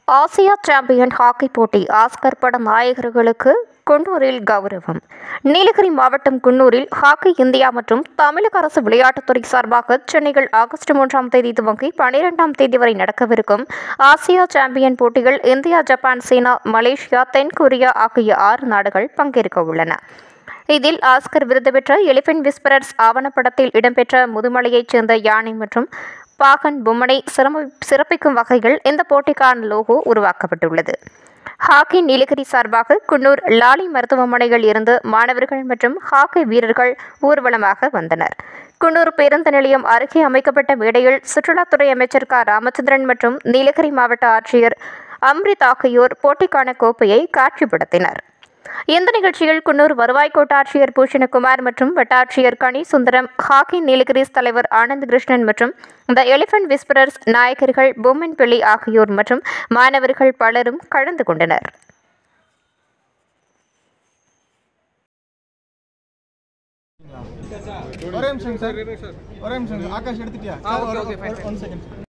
Asia champion hockey போட்டி Oscar பட நாயகர்களுக்கு குன்னூரில் கௌரவம் நீலகிரி மாவட்டம் குன்னூரில் ஹாக்கி இந்தியா மற்றும் தமிழக அரசு விளையாட்டுத்துறை சார்பாக சென்னையில் ஆகஸ்ட் மூன்றாம் தேதி துவங்கி பனிரெண்டாம் தேதி வரை நடக்கவிருக்கும் ஆசியா சாம்பியன் போட்டிகள் இந்தியா ஜப்பான் சீனா மலேசியா தென்கொரியா ஆகிய ஆறு நாடுகள் பங்கேற்க உள்ளன இதில் ஆஸ்கர் விருது பெற்ற எலிபென்ட் விஸ்பரர்ஸ் ஆவணப்படத்தில் இடம்பெற்ற முதுமலையைச் சேர்ந்த யானை மற்றும் பாகன் பொம்மனை சிரம சிறப்பிக்கும் வகையில் இந்த போட்டிக்கான லோகோ உருவாக்கப்பட்டுள்ளது ஹாக்கி நீலகிரி சார்பாக குன்னூர் லாலி மருத்துவமனையில் இருந்து மாணவர்கள் மற்றும் ஹாக்கி வீரர்கள் ஊர்வலமாக வந்தனர் குன்னூர் பேருந்து நிலையம் அருகே அமைக்கப்பட்ட மேடையில் சுற்றுலாத்துறை அமைச்சர் க ராமச்சந்திரன் மற்றும் நீலகிரி மாவட்ட ஆட்சியர் அம்ரித் ஆகியோர் போட்டிக்கான கோப்பையை காட்சிப்படுத்தினர் இந்த நிகழ்ச்சியில் குன்னூர் வருவாய் கோட்டாட்சியர் பூஷணகுமார் மற்றும் வட்டாட்சியர் கனி சுந்தரம் ஹாக்கி நீலகிரிஸ் தலைவர் ஆனந்த் கிருஷ்ணன் மற்றும் த எலிபென்ட் விஸ்பரர்ஸ் நாயகர்கள் பொம்மன் பிள்ளை ஆகியோர் மற்றும் மாணவர்கள் பலரும் கலந்து கொண்டனர் ஒரே நிமிஷம் சார் ஒரே நிமிஷம் ஆகாஷ் எடுத்துட்டியா சார் ஒன் செகண்ட்